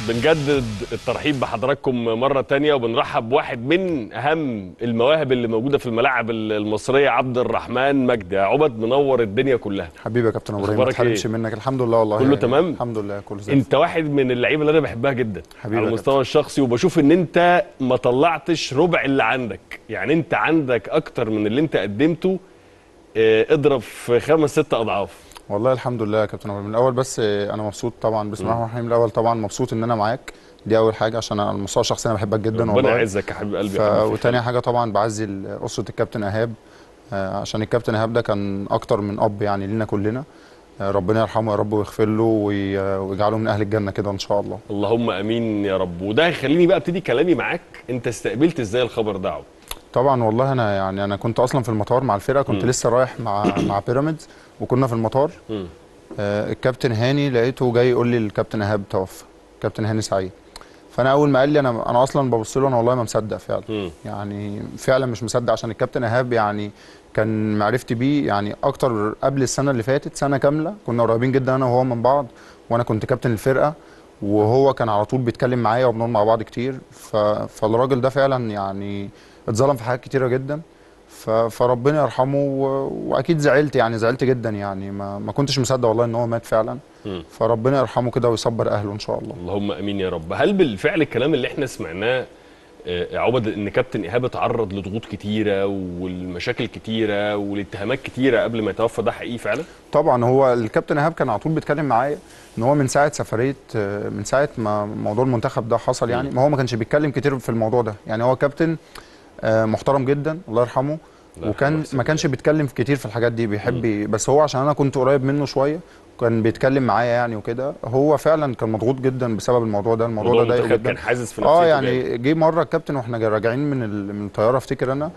بنجدد الترحيب بحضراتكم مرة تانية وبنرحب بواحد من أهم المواهب اللي موجودة في الملاعب المصرية عبد الرحمن مجدي يا عبد منور الدنيا كلها حبيبي يا كابتن ابراهيم ما أخبارك تحرمش إيه؟ منك الحمد لله والله كله يعني تمام؟ الحمد لله كله زي انت واحد من اللعيبه اللي انا بحبها جدا حبيبي على يا المستوى الشخصي وبشوف ان انت ما طلعتش ربع اللي عندك يعني انت عندك اكتر من اللي انت قدمته اه، اضرب في خمس ست اضعاف والله الحمد لله يا كابتن ابراهيم من الاول بس آه، انا مبسوط طبعا بسم الله الرحمن الرحيم الاول طبعا مبسوط ان انا معاك دي اول حاجه عشان انا على المستوى الشخصي انا بحبك جدا ربنا والله يعزك يا حبيب قلبي ف... يا حبيبي. وتاني حاجه طبعا بعزي ال- اسره الكابتن ايهاب آه، عشان الكابتن ايهاب ده كان اكتر من اب يعني لينا كلنا آه، ربنا يرحمه يا رب ويغفر له وي- ويجعله من اهل الجنه كده ان شاء الله اللهم امين يا رب وده هيخليني بقى ابتدي كلامي معاك انت استقبلت ازاي الخبر ده يا عبد؟ طبعا والله انا يعني انا كنت اصلا في المطار مع الفرقه كنت مم. لسه رايح مع مع بيراميدز وكنا في المطار مم. آه، الكابتن هاني لقيته جاي يقول لي الكابتن ايهاب توفى كابتن هاني سعيد فانا اول ما قال لي انا انا اصلا ببص له انا والله ما مصدق فعلا مم. يعني فعلا مش مصدق عشان الكابتن ايهاب يعني كان معرفتي بيه يعني اكتر قبل السنه اللي فاتت سنه كامله كنا قريبين جدا انا وهو من بعض وانا كنت كابتن الفرقه وهو كان على طول بيتكلم معايا وبنقعد مع بعض كتير ف... فالراجل ده فعلا يعني اتظلم في حاجات كتيره جدا ف... فربنا يرحمه و... واكيد زعلت يعني زعلت جدا يعني ما, ما كنتش مصدق والله ان هو مات فعلا مم. فربنا يرحمه كده ويصبر اهله ان شاء الله اللهم امين يا رب هل بالفعل الكلام اللي احنا سمعناه آه، يا عبد ان كابتن ايهاب اتعرض لضغوط كتيره والمشاكل كتيره والاتهامات كتيره قبل ما يتوفى ده حقيقي فعلا؟ طبعا هو الكابتن ايهاب كان على طول بيتكلم معايا ان هو من ساعه سفريه آه، من ساعه ما موضوع المنتخب ده حصل يعني ما هو ما كانش بيتكلم كتير في الموضوع ده يعني هو كابتن آه، محترم جدا الله يرحمه الله وكان يرحمه ما كانش بيتكلم كتير في الحاجات دي بيحب ي- بس هو عشان انا كنت قريب منه شويه كان بيتكلم معايا يعني وكده هو فعلا كان مضغوط جدا بسبب الموضوع ده الموضوع موضوع ده ضايقه المنتخب جدا كان حازز في نفسيته اه جامد. يعني جه مره الكابتن واحنا جا- راجعين من ال- من الطياره افتكر انا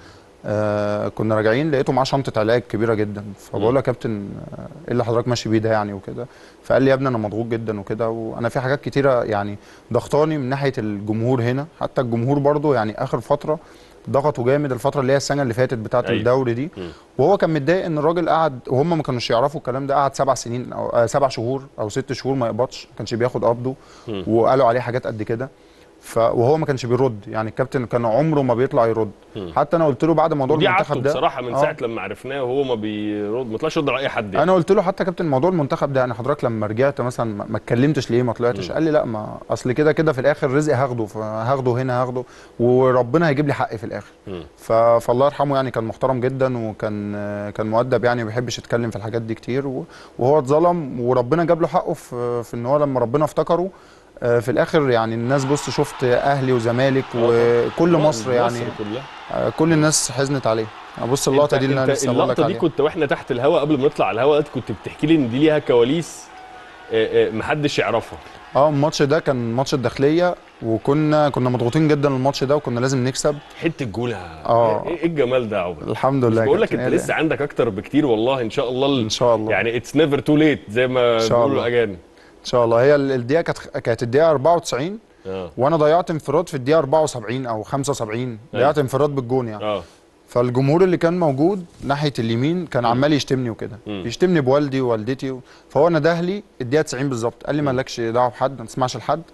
آه كنا راجعين لقيته معاه شنطه علاج كبيره جدا فبقول له يا كابتن آه، ايه اللي حضرتك ماشي بيه ده يعني وكده فقال لي يا ابني انا مضغوط جدا وكده وانا في حاجات كتيره يعني ضغطاني من ناحيه الجمهور هنا حتى الجمهور برضو يعني اخر فتره ضغطوا جامد الفتره اللي هي السنه اللي فاتت بتاعه أيوة. الدوري دي مم. وهو كان متضايق ان الراجل قعد وهم ما كانوش يعرفوا الكلام ده قعد سبع سنين او آه سبع شهور او ست شهور ما يقبضش ما كانش بياخد قبضه مم. وقالوا عليه حاجات قد كده ف وهو ما كانش بيرد يعني الكابتن كان عمره ما بيطلع يرد مم. حتى انا قلت له بعد موضوع ودي عادته المنتخب ده بصراحه من آه. ساعه لما عرفناه وهو ما بيرد ما طلعش يرد على اي حد يعني. انا قلت له حتى كابتن موضوع المنتخب ده يعني حضرتك لما رجعت مثلا ما- ما اتكلمتش ليه ما طلعتش مم. قال لي لا ما اصل كده كده في الاخر رزق هاخده فهاخده هنا هاخده وربنا هيجيب لي حقي في الاخر مم. ف... فالله يرحمه يعني كان محترم جدا وكان كان مؤدب يعني ما بيحبش يتكلم في الحاجات دي كتير و... وهو اتظلم وربنا جاب له حقه في في ان هو لما ربنا افتكره آه، في الاخر يعني الناس بص شفت اهلي وزمالك وكل مصر يعني كلها آه، كل الناس حزنت عليه بص اللقطه دي اللي انا لسه بقول لك اللقطه دي عليها كنت واحنا تحت الهواء قبل ما نطلع على الهواء انت كنت بتحكي لي ان دي ليها كواليس آه، آه، محدش يعرفها اه الماتش ده كان ماتش الداخليه وكنا كنا مضغوطين جدا الماتش ده وكنا لازم نكسب حته جول آه. ايه إيه الجمال ده يا عمر الحمد مش لله بقول لك كابتن. انت لسه عندك اكتر بكتير والله ان شاء الله ان شاء الله يعني اتس نيفر تو ليت زي ما إن شاء بيقولوا الله. الاجانب ان شاء الله هي ال- الدقيقه كانت كانت الدقيقه 94 اه وانا ضيعت انفراد في الدقيقه 74 او 75 ضيعت انفراد بالجون يعني اه فالجمهور اللي كان موجود ناحيه اليمين كان عمال يشتمني وكده مم. يشتمني بوالدي ووالدتي و... فهو نده لي الدقيقه 90 بالظبط قال لي مالكش دعوه بحد ما تسمعش لحد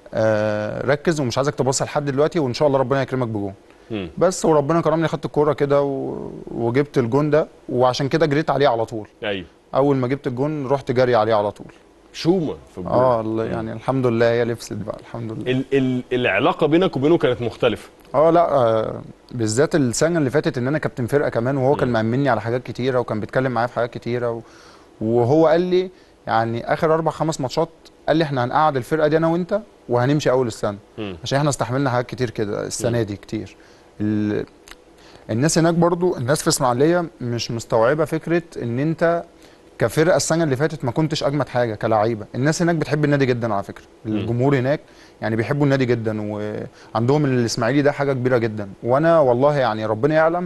آه ركز ومش عايزك تبص لحد دلوقتي وان شاء الله ربنا يكرمك بجون مم. بس وربنا كرمني خدت الكوره كده و... وجبت الجون ده وعشان كده جريت عليه على طول ايوه اول ما جبت الجون رحت جري عليه على طول شومه في الجول اه الله يعني الحمد لله هي لبست بقى الحمد لله ال ال العلاقه بينك وبينه كانت مختلفه اه لا آه بالذات السنه اللي فاتت ان انا كابتن فرقه كمان وهو كان مم. مأمني على حاجات كتيره وكان بيتكلم معايا في حاجات كتيره و... وهو قال لي يعني اخر اربع خمس ماتشات قال لي احنا هنقعد الفرقه دي انا وانت وهنمشي اول السنه مم. عشان احنا استحملنا حاجات كتير كده السنه مم. دي كتير ال... الناس هناك برضو الناس في اسماعيليه مش مستوعبه فكره ان انت كفرقه السنه اللي فاتت ما كنتش اجمد حاجه كلعيبه الناس هناك بتحب النادي جدا على فكره الجمهور هناك يعني بيحبوا النادي جدا وعندهم الاسماعيلي ده حاجه كبيره جدا وانا والله يعني ربنا يعلم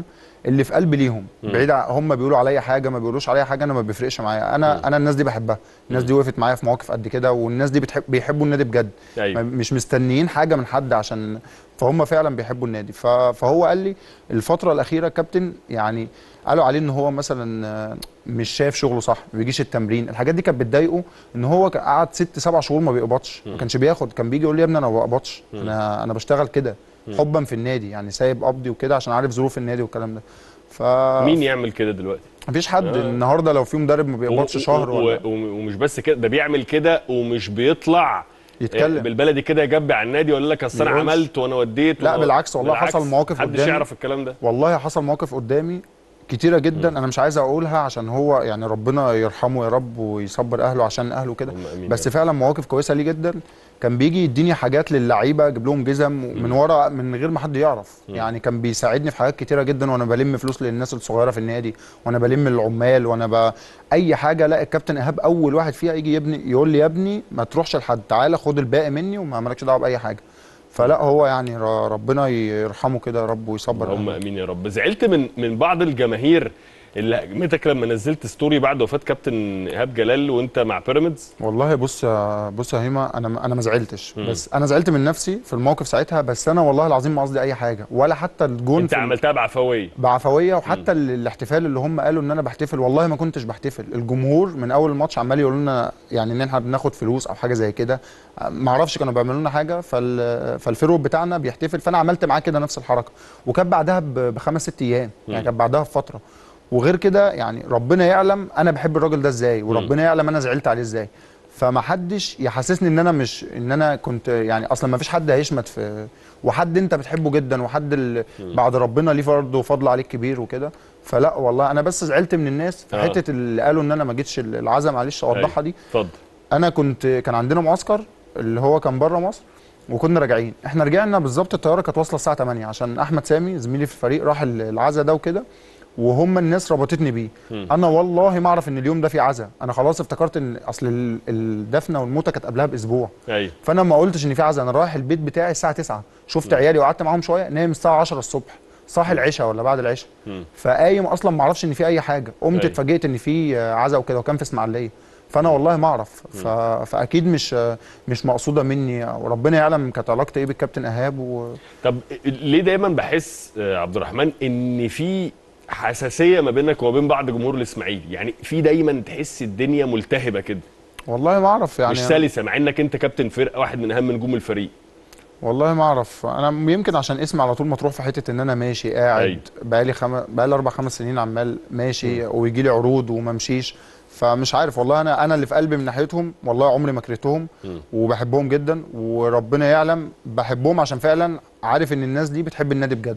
اللي في قلبي ليهم بعيد ع- هم بيقولوا عليا حاجه ما بيقولوش عليا حاجه انا ما بيفرقش معايا انا انا الناس دي بحبها الناس دي وقفت معايا في مواقف قد كده والناس دي بتحب بيحبوا النادي بجد أيوة. ما- مش مستنيين حاجه من حد عشان فهم فعلا بيحبوا النادي ف- فهو قال لي الفتره الاخيره كابتن يعني قالوا عليه ان هو مثلا آه، مش شايف شغله صح ما بيجيش التمرين الحاجات دي كانت بتضايقه ان هو كان قعد ست سبع شهور ما بيقبضش ما كانش بياخد كان بيجي يقول لي يا ابني انا ما بقبضش انا انا بشتغل كده حبا في النادي يعني سايب قبضي وكده عشان عارف ظروف النادي والكلام ده ف مين يعمل كده دلوقتي مفيش حد آه. النهارده لو في مدرب ما بيقبضش و- شهر و- ولا و- ومش بس كده ده بيعمل كده ومش بيطلع يتكلم. آه، بالبلدي كده يجبي على النادي ويقول لك اصل انا يقولش. عملت وانا وديت لا، وأنا- بالعكس والله حصل مواقف محدش قدامي. يعرف الكلام ده والله حصل مواقف قدامي كتيره جدا انا مش عايز اقولها عشان هو يعني ربنا يرحمه يا رب ويصبر اهله عشان اهله كده اللهم آمين بس يا فعلا مواقف كويسه ليه جدا كان بيجي يديني حاجات للعيبه اجيب لهم جزم من ورا من غير ما حد يعرف يعني كان بيساعدني في حاجات كتيره جدا وانا بلم فلوس للناس الصغيره في النادي وانا بلم العمال وانا ب... اي حاجه لا الكابتن ايهاب اول واحد فيها يجي يبني يقول لي يا ابني ما تروحش لحد تعالى خد الباقي مني وما مالكش دعوه باي حاجه فلا هو يعني ر- ربنا يرحمه كده يا رب ويصبر اللهم أهله. امين يا رب زعلت من من بعض الجماهير اللي هجمتك لما نزلت ستوري بعد وفاه كابتن ايهاب جلال وانت مع بيراميدز والله بص يا بص يا هيما انا انا ما زعلتش مم. بس انا زعلت من نفسي في الموقف ساعتها بس انا والله العظيم ما قصدي اي حاجه ولا حتى الجون انت في ال- عملتها بعفويه بعفويه وحتى ال- الاحتفال اللي هم قالوا ان انا بحتفل والله ما كنتش بحتفل الجمهور من اول الماتش عمال يقولوا لنا يعني ان احنا بناخد فلوس او حاجه زي كده ما اعرفش كانوا بيعملوا لنا حاجه فال فالفيرود بتاعنا بيحتفل فانا عملت معاه كده نفس الحركه وكانت بعدها ب- بخمس ست ايام يعني كانت بعدها بفتره وغير كده يعني ربنا يعلم انا بحب الراجل ده ازاي وربنا يعلم انا زعلت عليه ازاي فما حدش يحسسني ان انا مش ان انا كنت يعني اصلا ما فيش حد هيشمت في وحد انت بتحبه جدا وحد ال- بعد ربنا ليه برضه فضل عليك كبير وكده فلا والله انا بس زعلت من الناس في آه. حته اللي قالوا ان انا ما جيتش العزا معلش اوضحها دي اتفضل انا كنت كان عندنا معسكر اللي هو كان بره مصر وكنا راجعين احنا رجعنا بالظبط الطياره كانت واصله الساعه 8 عشان احمد سامي زميلي في الفريق راح ال- العزا ده وكده وهم الناس ربطتني بيه مم. انا والله ما اعرف ان اليوم ده فيه عزا انا خلاص افتكرت ان اصل ال- الدفنه والموتة كانت قبلها باسبوع ايوه فانا ما قلتش ان في عزا انا رايح البيت بتاعي الساعه 9 شفت عيالي وقعدت معاهم شويه نايم الساعه 10 الصبح صاحي العشاء ولا بعد العشاء مم. فقايم اصلا ما اعرفش ان في اي حاجه قمت أيوة. اتفاجئت ان في عزا وكده وكان في اسماعيليه فانا والله ما اعرف ف... فاكيد مش مش مقصوده مني وربنا يعلم كانت علاقتي ايه بالكابتن ايهاب و... طب ليه دايما بحس آه، عبد الرحمن ان في حساسيه ما بينك وما بين بعض جمهور الاسماعيلي يعني في دايما تحس الدنيا ملتهبه كده والله ما اعرف يعني مش سلسه مع انك انت كابتن فرقه واحد من اهم نجوم الفريق والله ما اعرف انا يمكن عشان اسمي على طول مطروح في حته ان انا ماشي قاعد أيوة. بقالي خم... بقالي اربع خمس سنين عمال ماشي ويجي لي عروض وما امشيش فمش عارف والله انا انا اللي في قلبي من ناحيتهم والله عمري ما كرهتهم مم. وبحبهم جدا وربنا يعلم بحبهم عشان فعلا عارف ان الناس دي بتحب النادي بجد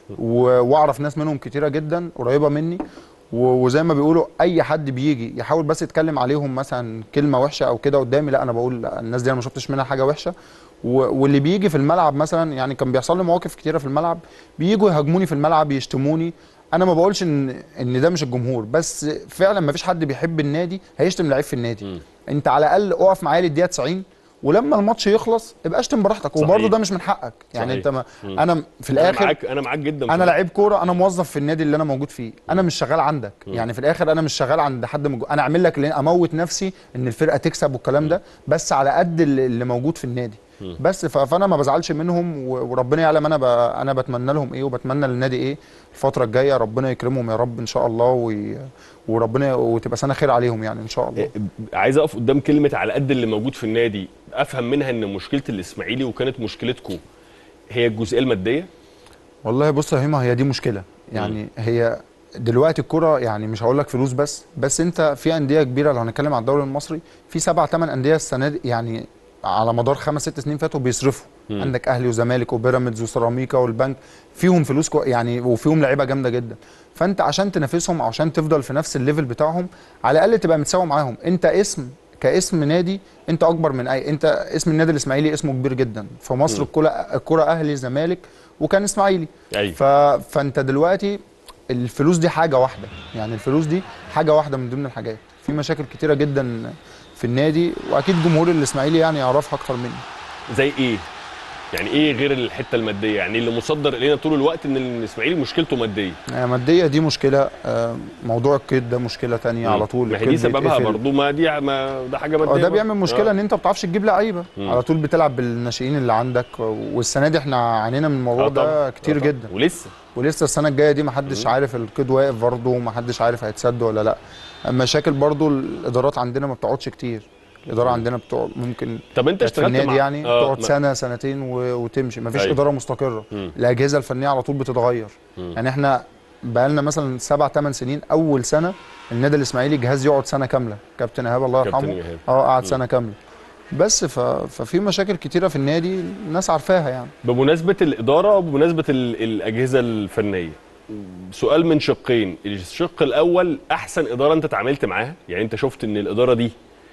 و- واعرف ناس منهم كتيره جدا قريبه مني و- وزي ما بيقولوا اي حد بيجي يحاول بس يتكلم عليهم مثلا كلمه وحشه او كده قدامي لا انا بقول لا الناس دي انا ما شفتش منها حاجه وحشه و- واللي بيجي في الملعب مثلا يعني كان بيحصل لي مواقف كتيره في الملعب بييجوا يهاجموني في الملعب يشتموني انا ما بقولش ان ان ده مش الجمهور بس فعلا ما فيش حد بيحب النادي هيشتم لعيب في النادي مم. انت على الاقل اقف معايا للدقيقه 90 ولما الماتش يخلص ابقى اشتم براحتك وبرضه صحيح. ده مش من حقك يعني صحيح. انت ما مم. انا في انا الاخر معاك انا معاك جدا في انا ده. لعيب كوره انا موظف في النادي اللي انا موجود فيه انا مش شغال عندك يعني في الاخر انا مش شغال عند حد من جو... انا اعمل لك ليه اموت نفسي ان الفرقه تكسب والكلام ده بس على قد اللي اللي موجود في النادي بس ف... فانا ما بزعلش منهم و... وربنا يعلم انا ب... انا بتمنى لهم ايه وبتمنى للنادي ايه الفتره الجايه ربنا يكرمهم يا رب ان شاء الله وي... وربنا وتبقى سنه خير عليهم يعني ان شاء الله إيه، عايز اقف قدام كلمه على قد اللي موجود في النادي افهم منها ان مشكله الاسماعيلي وكانت مشكلتكم هي الجزئيه الماديه والله بص يا هيما هي دي مشكله يعني هي دلوقتي الكرة يعني مش هقول لك فلوس بس بس انت في انديه كبيره لو هنتكلم على الدوري المصري في سبع ثمان انديه السنه دي يعني على مدار خمس ست سنين فاتوا بيصرفوا مم. عندك اهلي وزمالك وبيراميدز وسيراميكا والبنك فيهم فلوس كو يعني وفيهم لعيبه جامده جدا فانت عشان تنافسهم او عشان تفضل في نفس الليفل بتاعهم على الاقل تبقى متساوي معاهم انت اسم كاسم نادي انت اكبر من اي انت اسم النادي الاسماعيلي اسمه كبير جدا في مصر مم. الكرة الكرة اهلي زمالك وكان اسماعيلي ايوه ف... فانت دلوقتي الفلوس دي حاجه واحده يعني الفلوس دي حاجه واحده من ضمن الحاجات في مشاكل كتيره جدا في النادي واكيد جمهور الاسماعيلي يعني يعرفها اكتر مني زي ايه يعني ايه غير الحته الماديه يعني اللي مصدر الينا طول الوقت ان الاسماعيلي مشكلته ماديه يعني ماديه دي مشكله آه، موضوع القيد ده مشكله تانية على طول ما هي دي القيد سببها بيتقفل. برضو ما دي ما ده حاجه ماديه اه ده برضو. بيعمل مشكله آه. ان انت ما بتعرفش تجيب لعيبه مم. على طول بتلعب بالناشئين اللي عندك والسنه دي احنا عانينا من الموضوع آه طبعاً. ده آه كتير طبعاً. جدا ولسه ولسه السنه الجايه دي ما حدش مم. عارف القيد واقف برضه وما حدش عارف هيتسد ولا لا مشاكل برضه الادارات عندنا ما بتقعدش كتير الاداره مم. عندنا بتقعد ممكن طب انت كانت في اشتغلت النادي مع يعني آه، تقعد ما- سنه سنتين و... وتمشي مفيش أيوة. اداره مستقره مم. الاجهزه الفنيه على طول بتتغير مم. يعني احنا بقالنا مثلا سبع ثمان سنين اول سنه النادي الاسماعيلي جهاز يقعد سنه كامله كابتن ايهاب الله كابتن يرحمه إيهاب. اه قعد مم. سنه كامله بس ف... ففي مشاكل كتيره في النادي الناس عارفاها يعني بمناسبه الاداره وبمناسبه ال- الاجهزه الفنيه سؤال من شقين الشق الاول احسن اداره انت اتعاملت معاها يعني انت شفت ان الاداره دي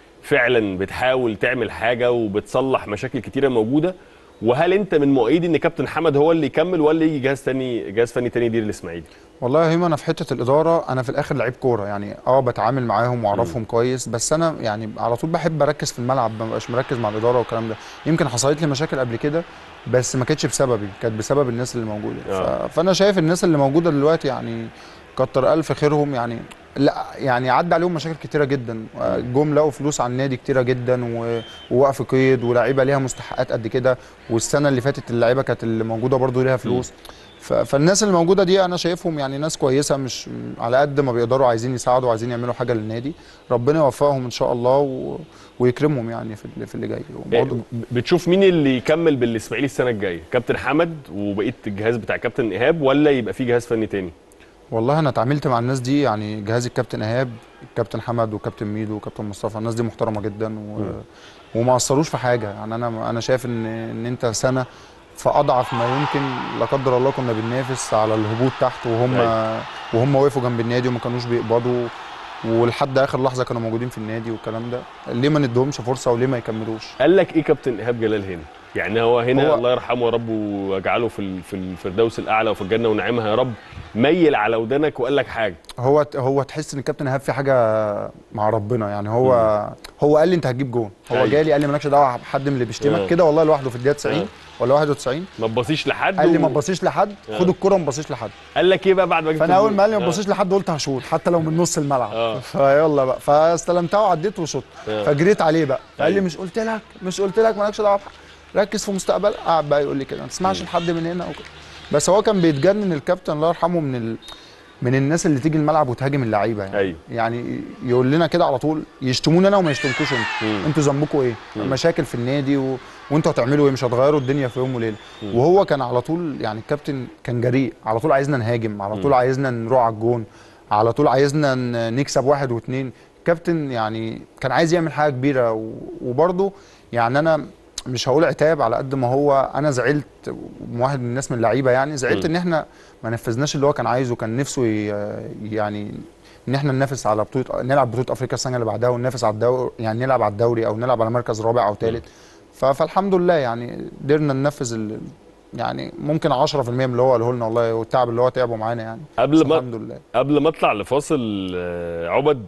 فعلا بتحاول تعمل حاجه وبتصلح مشاكل كتيره موجوده وهل انت من مؤيدي ان كابتن حمد هو اللي يكمل ولا يجي جهاز تاني جهاز فني تاني يدير الاسماعيلي والله يا هيما انا في حته الاداره انا في الاخر لعيب كوره يعني اه بتعامل معاهم واعرفهم كويس بس انا يعني على طول بحب اركز في الملعب ما ببقاش مركز مع الاداره والكلام ده يمكن حصلت لي مشاكل قبل كده بس ما كانتش بسببي كانت بسبب الناس اللي موجوده آه. ف... فانا شايف الناس اللي موجوده دلوقتي يعني كتر الف خيرهم يعني لا يعني عدى عليهم مشاكل كتيره جدا جم لقوا فلوس على النادي كتيره جدا و... ووقف قيد ولاعيبه ليها مستحقات قد كده والسنه اللي فاتت اللعيبه كانت اللي موجوده برضو ليها فلوس ف... فالناس اللي موجوده دي انا شايفهم يعني ناس كويسه مش على قد ما بيقدروا عايزين يساعدوا عايزين يعملوا حاجه للنادي ربنا يوفقهم ان شاء الله و... ويكرمهم يعني في اللي, في اللي جاي وبرضه بتشوف مين اللي يكمل بالاسماعيلي السنه الجايه كابتن حمد وبقيه الجهاز بتاع كابتن ايهاب ولا يبقى في جهاز فني تاني والله انا اتعاملت مع الناس دي يعني جهاز الكابتن ايهاب الكابتن حمد وكابتن ميدو وكابتن مصطفى الناس دي محترمه جدا و... مم. وما اثروش في حاجه يعني انا انا شايف ان ان انت سنه في اضعف ما يمكن لا قدر الله كنا بننافس على الهبوط تحت وهم وهم وقفوا جنب النادي وما كانوش بيقبضوا ولحد اخر لحظه كانوا موجودين في النادي والكلام ده ليه ما ندهمش فرصه وليه ما يكملوش قال لك ايه كابتن ايهاب جلال هنا يعني هو هنا هو- الله يرحمه يا رب ويجعله في ال- في الفردوس الاعلى وفي الجنه ونعيمها يا رب ميل على ودانك وقال لك حاجه هو هو تحس ان الكابتن ايهاب في حاجه مع ربنا يعني هو هو قال لي انت هتجيب جون هو أيوة. جالي قال لي مالكش دعوه بحد من اللي آه. بيشتمك كده والله لوحده في الدقيقه 90 آه. ولا 91 ما تبصيش لحد قال لي ما و- تبصيش لحد آه. خد الكره وما تبصيش لحد قال لك ايه بقى بعد ما جبت فانا اول الجول؟ ما قال لي ما آه. تبصيش لحد قلت هشوط حتى لو من نص الملعب آه. فيلا بقى فاستلمتها وعديت وشط آه. فجريت عليه بقى فقال لي أيوة. مش قلت لك مش قلت لك مالكش دعوه بحد. ركز في مستقبل قعد بقى يقول لي كده ما تسمعش لحد من هنا وكده بس هو كان بيتجنن الكابتن الله يرحمه من ال... من الناس اللي تيجي الملعب وتهاجم اللعيبه يعني أيوة. يعني يقول لنا كده على طول يشتمونا انا وما يشتمكوش انتوا مم. انتوا ذنبكم ايه مم. مشاكل في النادي و... وانتوا هتعملوا ايه مش هتغيروا الدنيا في يوم وليله مم. وهو كان على طول يعني الكابتن كان جريء على طول عايزنا نهاجم على طول مم. عايزنا نروح على الجون على طول عايزنا ن- نكسب واحد واثنين كابتن يعني كان عايز يعمل حاجه كبيره و... وبرضه يعني انا مش هقول عتاب على قد ما هو انا زعلت واحد من الناس من اللعيبه يعني زعلت مم. ان احنا ما نفذناش اللي هو كان عايزه كان نفسه ي... يعني ان احنا ننافس على بطوله نلعب بطوله افريقيا السنه اللي بعدها وننافس على الدوري يعني نلعب على الدوري او نلعب على مركز رابع او ثالث ف... فالحمد لله يعني قدرنا ننفذ ال... يعني ممكن 10% من اللي هو قاله لنا والله والتعب اللي هو تعبه معانا يعني قبل بس ما الحمد لله قبل ما اطلع لفاصل آه، عبد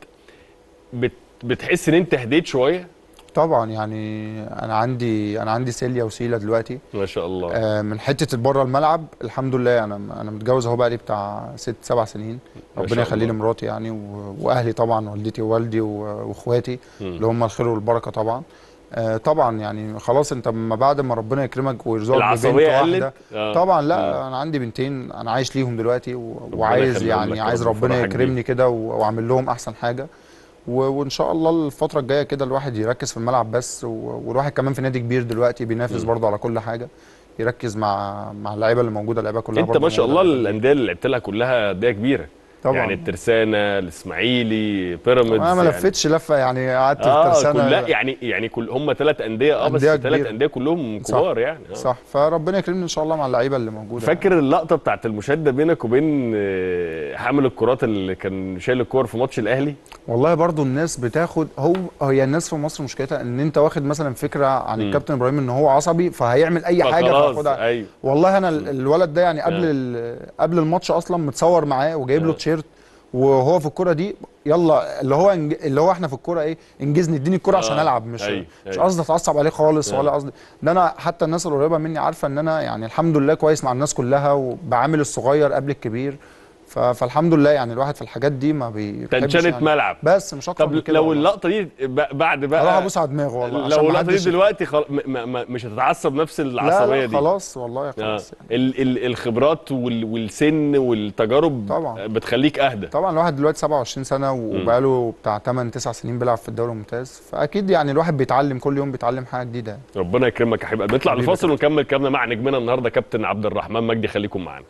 بت بتحس ان انت هديت شويه طبعا يعني انا عندي انا عندي سيليا وسيله دلوقتي ما شاء الله آه، من حته بره الملعب الحمد لله انا انا متجوز اهو بقى لي بتاع ست سبع سنين ما ربنا شاء يخلي لي الله. مراتي يعني و- واهلي طبعا والدتي ووالدي و- واخواتي مم. اللي هم الخير والبركه طبعا آه، طبعا يعني خلاص انت ما بعد ما ربنا يكرمك ويرزقك ببنت العصبيه واحده قلت آه. طبعا مم. لا انا عندي بنتين انا عايش ليهم دلوقتي و- ربنا وعايز يخليهم يعني لك يا عايز رب ربنا ويفرحك يكرمني كده و- واعمل لهم احسن حاجه و- وان شاء الله الفتره الجايه كده الواحد يركز في الملعب بس و- والواحد كمان في نادي كبير دلوقتي بينافس مم. برضه على كل حاجه يركز مع مع اللعيبه اللي موجوده اللعيبه كلها انت برضه ما شاء الله موجودة. الانديه اللي لعبت لها كلها انديه كبيره طبعا يعني الترسانه الاسماعيلي بيراميدز انا ما يعني. لفتش لفه يعني قعدت في اه ترسانه كلها يعني يعني كل هم ثلاث انديه اه بس أندية ثلاث كبيرة. انديه كلهم صح. كبار يعني آه. صح فربنا يكرمني ان شاء الله مع اللعيبه اللي موجوده فاكر اللقطه بتاعت المشاده بينك وبين آه، حامل الكرات اللي كان شايل الكور في ماتش الاهلي والله برضو الناس بتاخد هو هي الناس في مصر مشكلتها ان انت واخد مثلا فكره عن مم. الكابتن ابراهيم ان هو عصبي فهيعمل اي حاجه فخلاص، فاخدها ايوه والله انا ال- الولد ده يعني قبل آه. ال- قبل الماتش اصلا متصور معاه وجايب له آه. تيشيرت وهو في الكرة دي يلا اللي هو انج... اللي هو احنا في الكرة ايه انجزني اديني الكرة عشان آه، العب مش أيوة، مش أيوة. قصدي اتعصب عليه خالص آه. ولا قصدي ده انا حتى الناس القريبة مني عارفة ان انا يعني الحمد لله كويس مع الناس كلها وبعامل الصغير قبل الكبير ف... فالحمد لله يعني الواحد في الحاجات دي ما بيحبش تنشنت يعني ملعب بس مش اكتر طب من كده لو والله. اللقطه دي ب- بعد بقى اروح ابوس على دماغه والله عشان لو اللقطه دي محدش- دلوقتي خل... م... م... م... مش هتتعصب نفس لا العصبيه لا دي خلاص والله آه. خلاص يعني. ال... ال... الخبرات وال... والسن والتجارب طبعا. بتخليك اهدى طبعا الواحد دلوقتي 27 سنه وبقاله بتاع 8 9 سنين بيلعب في الدوري الممتاز فاكيد يعني الواحد بيتعلم كل يوم بيتعلم حاجه جديده ربنا يكرمك يا حبيبي نطلع حبيبي لفاصل ونكمل كلامنا مع نجمنا النهارده كابتن عبد الرحمن مجدي خليكم معانا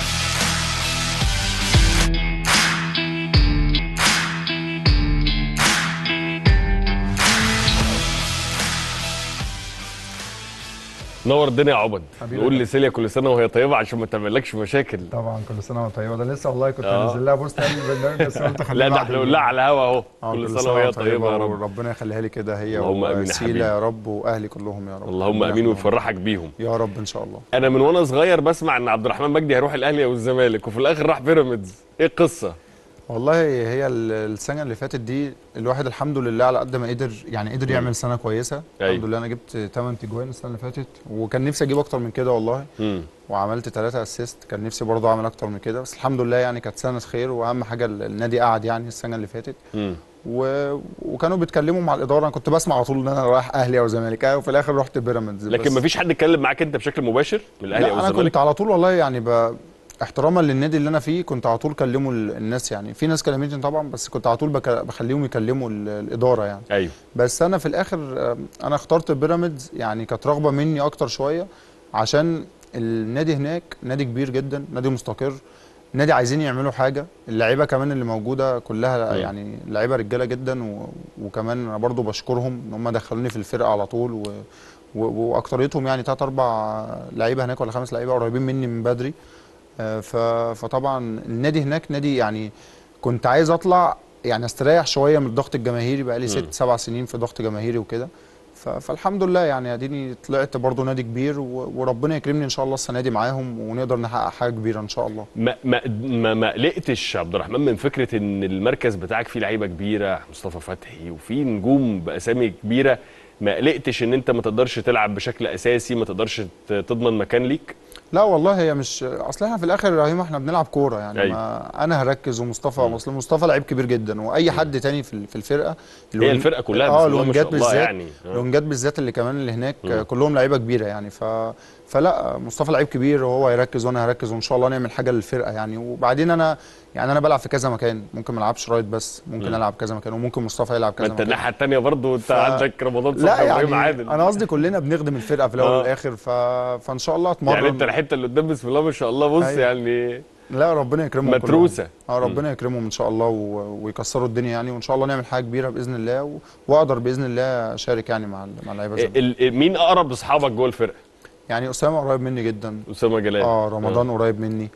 نور الدنيا يا عبد حبيبي نقول يا لسيليا كل سنه وهي طيبه عشان ما تعملكش مشاكل طبعا كل سنه وانت طيبه ده لسه والله كنت آه. هنزل لها بوست قبل البرنامج بس قلت خليها لا ده بعد احنا نقول لها على الهوا اهو آه، كل سنه وهي طيبه يا رب وربنا يخليها لي كده هي اللهم آمين يا وسيله حبيبي. يا رب واهلي كلهم يا رب اللهم ربنا امين يحفظهم. ويفرحك بيهم يا رب ان شاء الله انا من وانا صغير بسمع ان عبد الرحمن مجدي هيروح الاهلي او الزمالك وفي الاخر راح بيراميدز ايه القصه والله هي ال- السنه اللي فاتت دي الواحد الحمد لله على قد ما قدر يعني قدر يعمل سنه كويسه أيوة. الحمد لله انا جبت 8 تجوان السنه اللي فاتت وكان نفسي اجيب اكتر من كده والله امم وعملت ثلاثة اسيست كان نفسي برضه اعمل اكتر من كده بس الحمد لله يعني كانت سنه خير واهم حاجه ال- النادي قعد يعني السنه اللي فاتت امم و... وكانوا بيتكلموا مع الاداره انا كنت بسمع على طول ان انا رايح اهلي او زمالك أيوة، وفي الاخر رحت بيراميدز لكن بس- مفيش حد اتكلم معاك انت بشكل مباشر من الاهلي لا او انا الزمالك كنت على طول والله يعني ب... احتراما للنادي اللي انا فيه كنت على طول كلموا ال- الناس يعني في ناس كلمتني طبعا بس كنت على طول بك... بخليهم يكلموا ال- الاداره يعني ايوه بس انا في الاخر آه، انا اخترت بيراميدز يعني كانت رغبه مني اكتر شويه عشان النادي هناك نادي كبير جدا نادي مستقر نادي عايزين يعملوا حاجه اللعيبه كمان اللي موجوده كلها مم. يعني لعيبه رجاله جدا و... وكمان انا برضو بشكرهم ان هم دخلوني في الفرقه على طول و... و... واكتريتهم يعني ثلاث اربع لعيبه هناك ولا خمس لعيبه قريبين مني من بدري آه، ف... فطبعا النادي هناك نادي يعني كنت عايز اطلع يعني استريح شويه من الضغط الجماهيري بقى لي مم. ست سبع سنين في ضغط جماهيري وكده ف- فالحمد لله يعني اديني طلعت برضو نادي كبير و- وربنا يكرمني ان شاء الله السنه دي معاهم ونقدر نحقق حاجه كبيره ان شاء الله ما ما ما, ما قلقتش عبد الرحمن من فكره ان المركز بتاعك فيه لعيبه كبيره مصطفى فتحي وفي نجوم باسامي كبيره ما قلقتش ان انت ما تقدرش تلعب بشكل اساسي ما تقدرش ت- تضمن مكان ليك لا والله هي مش اصل احنا في الاخر يا رهيم احنا بنلعب كوره يعني أيوة. ما انا هركز ومصطفى مم. اصل مصطفى لعيب كبير جدا واي حد تاني في ال- في الفرقه هي الوينج- الفرقه كلها اه بسم الله ما شاء الونجات الله بالذات يعني آه. الونجات بالذات اللي كمان اللي هناك مم. آه، كلهم لعيبه كبيره يعني ف فلا مصطفى لعيب كبير وهو هيركز وانا هركز وان شاء الله نعمل حاجه للفرقه يعني وبعدين انا يعني انا بلعب في كذا مكان ممكن ما العبش رايت بس ممكن مم. العب كذا مكان وممكن مصطفى يلعب ما كذا انت مكان الناحيه الثانيه برضو انت ف- عندك رمضان لا صبحي وابراهيم يعني عادل انا قصدي كلنا بنخدم الفرقه في الاول آه. والاخر ف... فان شاء الله اتمرن يعني انت الحته اللي قدام بسم الله ما شاء الله بص أيوة. يعني لا ربنا يكرمهم كلهم. متروسه اه ربنا يكرمهم ان شاء الله و... ويكسروا الدنيا يعني وان شاء الله نعمل حاجه كبيره باذن الله و... واقدر باذن الله اشارك يعني مع ال- مع اللعيبه زي ما- ال- ال- مين اقرب لاصحابك جوه الفرقه يعني اسامه قريب مني جدا اسامه جلال اه رمضان قريب مني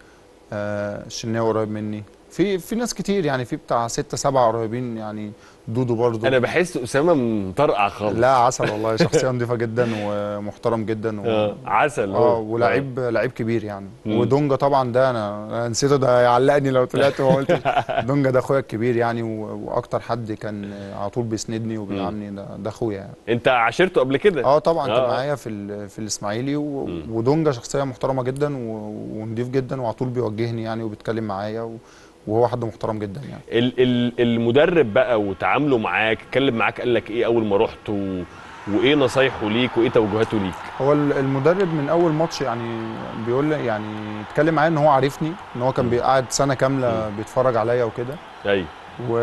آه الشناوي قريب مني في في ناس كتير يعني في بتاع ستة سبعة قريبين يعني دودو برضو انا بحس اسامه مطرقع خالص لا عسل والله شخصيه نظيفه جدا ومحترم جدا و... آه. عسل اه هو ولعيب لعيب كبير يعني مم. ودونجا طبعا ده انا أنا نسيته ده يعلقني لو طلعت وما قلتش دونجا ده اخويا الكبير يعني و... واكتر حد كان على طول بيسندني وبيدعمني ده, ده اخويا يعني انت عاشرته قبل كده اه طبعا كان آه. معايا في ال... في الاسماعيلي و... مم. ودونجا شخصيه محترمه جدا و... ونضيف جدا وعلى طول بيوجهني يعني وبيتكلم معايا و... وهو حد محترم جدا يعني ال ال المدرب بقى وتعامله معاك اتكلم معاك قال لك ايه اول ما رحت و... وايه نصايحه ليك وايه توجهاته ليك هو ال- المدرب من اول ماتش يعني بيقول لي يعني اتكلم معايا ان هو عارفني ان هو كان بيقعد سنه كامله بيتفرج عليا وكده ايوه و...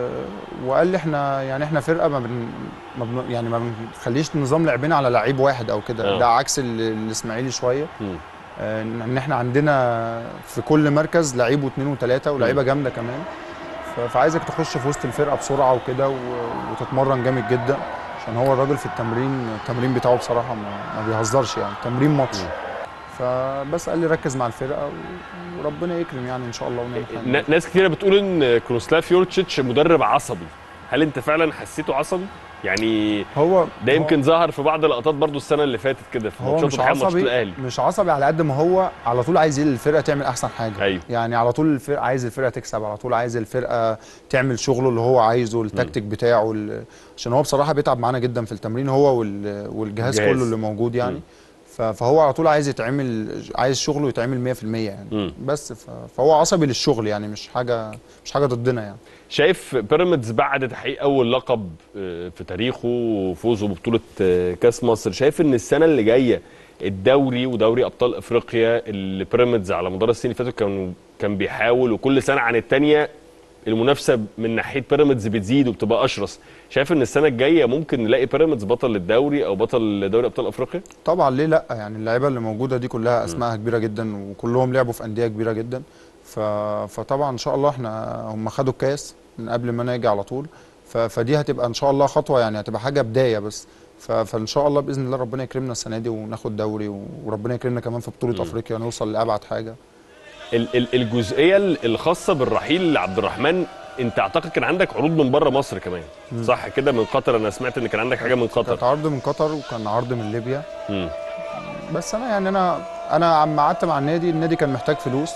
وقال لي احنا يعني احنا فرقه ما بن... ما بن... يعني ما بنخليش نظام لعبنا على لعيب واحد او كده آه. ده عكس ال- الاسماعيلي شويه مم. آه، ان إن احنا عندنا في كل مركز لعيب واثنين وثلاثه ولاعيبه جامده كمان ف... فعايزك تخش في وسط الفرقه بسرعه وكده و... وتتمرن جامد جدا عشان هو الراجل في التمرين التمرين بتاعه بصراحه ما, ما بيهزرش يعني تمرين ماتش مم. فبس قال لي ركز مع الفرقه و- وربنا يكرم يعني ان شاء الله ونعمل حاجه ن- ناس كتيره بتقول ان كروسلاف يورتشيتش مدرب عصبي هل انت فعلا حسيته عصبي يعني هو ده يمكن ظهر في بعض اللقطات برضو السنه اللي فاتت كده في هو ماتشات مش الحقيقة ماتشات عصبي الاهلي مش عصبي على قد ما هو على طول عايز الفرقه تعمل احسن حاجه أيوه. يعني على طول الفرقه عايز الفرقه تكسب على طول عايز الفرقه تعمل شغله اللي هو عايزه التكتيك بتاعه ال- عشان هو بصراحه بيتعب معانا جدا في التمرين هو وال- والجهاز الجهاز. كله اللي موجود يعني مم. ف- فهو على طول عايز يتعمل عايز شغله يتعمل 100% يعني مم. بس ف- فهو عصبي للشغل يعني مش حاجه مش حاجه ضدنا يعني شايف بيراميدز بعد تحقيق اول لقب آه، في تاريخه وفوزه ببطوله آه، كاس مصر شايف ان السنه اللي جايه الدوري ودوري ابطال افريقيا اللي بيراميدز على مدار السنين اللي فاتت كان كان بيحاول وكل سنه عن الثانيه المنافسه من ناحيه بيراميدز بتزيد وبتبقى اشرس شايف ان السنه الجايه ممكن نلاقي بيراميدز بطل للدوري او بطل دوري ابطال افريقيا طبعا ليه لا يعني اللعيبه اللي موجوده دي كلها اسمائها كبيره جدا وكلهم لعبوا في انديه كبيره جدا ف... فطبعا ان شاء الله احنا هم خدوا الكاس من قبل ما انا اجي على طول ف... فدي هتبقى ان شاء الله خطوه يعني هتبقى حاجه بدايه بس ف... فان شاء الله باذن الله ربنا يكرمنا السنه دي وناخد دوري و... وربنا يكرمنا كمان في بطوله افريقيا نوصل لابعد حاجه ال- ال- الجزئيه ال- الخاصه بالرحيل لعبد الرحمن انت اعتقد كان عندك عروض من بره مصر كمان صح كده من قطر انا سمعت ان كان عندك حاجه من كانت قطر عرض من قطر وكان عرض من ليبيا مم. بس انا يعني انا انا عم قعدت مع النادي النادي كان محتاج فلوس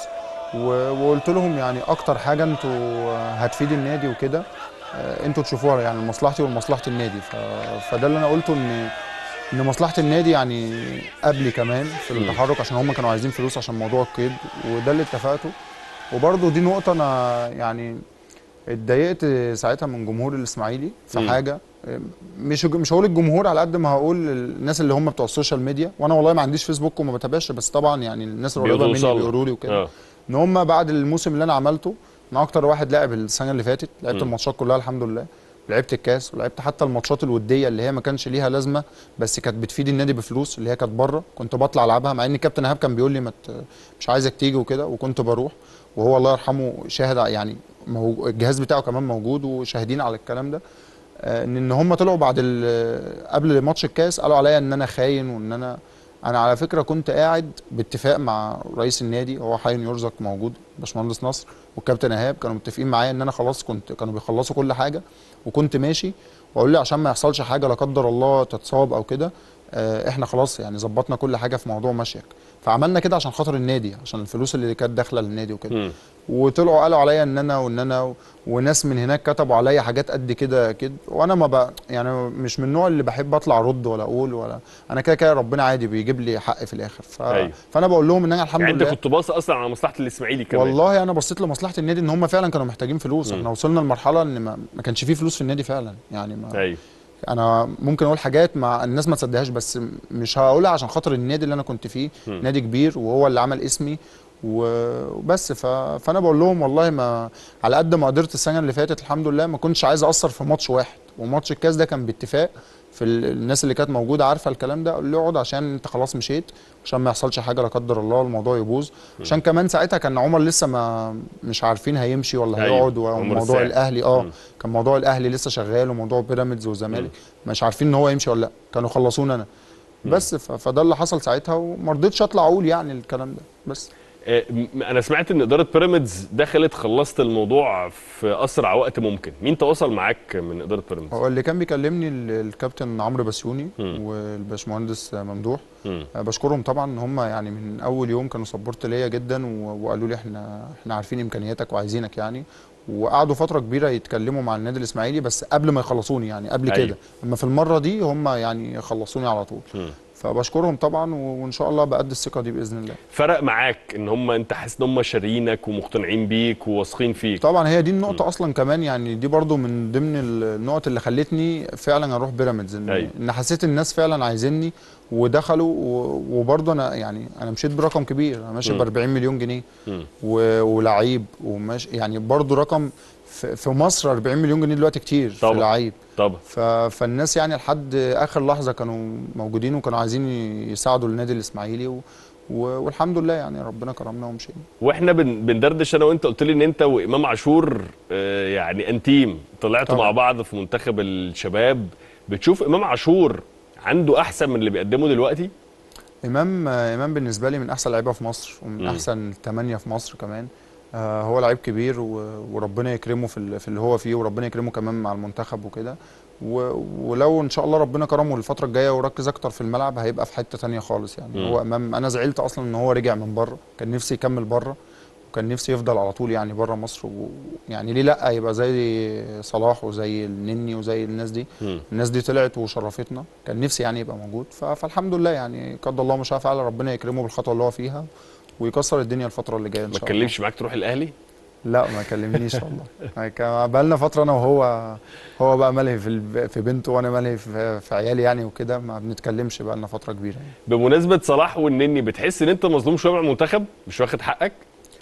و- وقلت لهم يعني اكتر حاجه انتوا هتفيد النادي وكده آه، انتوا تشوفوها يعني لمصلحتي ولمصلحه النادي ف... فده اللي انا قلته ان ان مصلحه النادي يعني قبلي كمان في التحرك عشان هم كانوا عايزين فلوس عشان موضوع القيد وده اللي اتفقته وبرضه دي نقطه انا يعني اتضايقت ساعتها من جمهور الاسماعيلي في مم. حاجه مش مش هقول الجمهور على قد ما هقول الناس اللي هم بتوع السوشيال ميديا وانا والله ما عنديش فيسبوك وما بتابعش بس طبعا يعني الناس القريبه مني بيوصلوا. بيقولوا لي وكده اه ان هم بعد الموسم اللي انا عملته انا اكتر واحد لعب السنه اللي فاتت لعبت مم. الماتشات كلها الحمد لله لعبت الكاس ولعبت حتى الماتشات الوديه اللي هي ما كانش ليها لازمه بس كانت بتفيد النادي بفلوس اللي هي كانت بره كنت بطلع العبها مع ان كابتن ايهاب كان بيقول لي ما ت- مش عايزك تيجي وكده وكنت بروح وهو الله يرحمه شاهد ع- يعني مو- الجهاز بتاعه كمان موجود وشاهدين على الكلام ده آه، ان ان هم طلعوا بعد ال- قبل ماتش الكاس قالوا عليا ان انا خاين وان انا انا على فكره كنت قاعد باتفاق مع رئيس النادي هو حي يرزق موجود باشمهندس نصر والكابتن ايهاب كانوا متفقين معايا ان انا خلاص كنت كانوا بيخلصوا كل حاجه وكنت ماشي واقول لي عشان ما يحصلش حاجه لا قدر الله تتصاب او كده آه، احنا خلاص يعني ظبطنا كل حاجه في موضوع مشيك فعملنا كده عشان خاطر النادي عشان الفلوس اللي كانت داخله للنادي وكده مم. وطلعوا قالوا عليا ان انا وان انا و- وناس من هناك كتبوا عليا حاجات قد كده كده وانا ما بقى يعني مش من النوع اللي بحب اطلع ارد ولا اقول ولا انا كده كده ربنا عادي بيجيب لي حق في الاخر ف... أيوة. فانا بقول لهم ان انا الحمد يعني انت لله كنت باص اصلا على مصلحه الاسماعيلي كمان والله انا بصيت لمصلحه النادي ان هم فعلا كانوا محتاجين فلوس مم. احنا وصلنا لمرحله ان ما, ما كانش فيه فلوس في النادي فعلا يعني ما ايوه انا ممكن اقول حاجات مع الناس ما تصدقهاش بس مش هقولها عشان خاطر النادي اللي انا كنت فيه مم. نادي كبير وهو اللي عمل اسمي و- وبس ف... فانا بقول لهم والله ما على قد ما قدرت السنه اللي فاتت الحمد لله ما كنتش عايز اثر في ماتش واحد وماتش الكاس ده كان باتفاق في ال- الناس اللي كانت موجوده عارفه الكلام ده قال لي اقعد عشان انت خلاص مشيت عشان ما يحصلش حاجه لا قدر الله الموضوع يبوظ عشان كمان ساعتها كان عمر لسه ما مش عارفين هيمشي ولا أيوة، هيقعد عمر وموضوع الساعي. الاهلي اه مم. كان موضوع الاهلي لسه شغال وموضوع بيراميدز والزمالك مش عارفين ان هو يمشي ولا لا كانوا خلصونا انا بس ف- فده اللي حصل ساعتها وما رضيتش اطلع اقول يعني الكلام ده بس آه، م- انا سمعت ان اداره بيراميدز دخلت خلصت الموضوع في اسرع وقت ممكن مين تواصل معاك من اداره بيراميدز هو اللي كان بيكلمني ال- الكابتن عمرو بسيوني مم. والباشمهندس ممدوح مم. أه بشكرهم طبعا ان هم يعني من اول يوم كانوا سبورت ليا جدا و- وقالوا لي احنا احنا عارفين امكانياتك وعايزينك يعني وقعدوا فتره كبيره يتكلموا مع النادي الاسماعيلي بس قبل ما يخلصوني يعني قبل أيوة. كده اما في المره دي هم يعني خلصوني على طول مم. فبشكرهم طبعا و- وان شاء الله بقد الثقه دي باذن الله فرق معاك ان هم انت حاسس ان هم شاريينك ومقتنعين بيك وواثقين فيك طبعا هي دي النقطة أصلا كمان يعني دي برضو من ضمن النقط اللي خلتني فعلا أروح بيراميدز إن, أيوة. إن حسيت الناس فعلا عايزيني ودخلوا و- وبرضو أنا يعني أنا مشيت برقم كبير أنا ماشي مم. ب 40 مليون جنيه مم. و- ولعيب وماشي يعني برضو رقم في في مصر 40 مليون جنيه دلوقتي كتير طبعا. في لعيب طبعا ف- فالناس يعني لحد آخر لحظة كانوا موجودين وكانوا عايزين يساعدوا النادي الإسماعيلي و و- والحمد لله يعني ربنا كرمنا ومشينا واحنا بن- بندردش انا وانت قلت لي ان انت وامام عاشور آه، يعني انتيم طلعتوا طبعا. مع بعض في منتخب الشباب بتشوف امام عاشور عنده احسن من اللي بيقدمه دلوقتي امام امام بالنسبه لي من احسن لعيبه في مصر ومن مم. احسن ثمانيه في مصر كمان آه، هو لعيب كبير و- وربنا يكرمه في ال- في اللي هو فيه وربنا يكرمه كمان مع المنتخب وكده و- ولو ان شاء الله ربنا كرمه الفتره الجايه وركز اكتر في الملعب هيبقى في حته تانية خالص يعني مم. هو امام انا زعلت اصلا ان هو رجع من بره كان نفسي يكمل بره وكان نفسي يفضل على طول يعني بره مصر ويعني ليه لا يبقى زي صلاح وزي النني وزي الناس دي مم. الناس دي طلعت وشرفتنا كان نفسي يعني يبقى موجود ف- فالحمد لله يعني قدر الله ما شاء فعل ربنا يكرمه بالخطوه اللي هو فيها ويكسر الدنيا الفتره اللي جايه ان ما شاء الله اتكلمش معاك تروح الاهلي لا ما كلمنيش والله كان بقى لنا فتره انا وهو هو بقى ملهي في الب- في بنته وانا ملهي في, في عيالي يعني وكده ما بنتكلمش بقى لنا فتره كبيره يعني. بمناسبه صلاح والنني بتحس ان انت مظلوم شويه مع المنتخب مش واخد حقك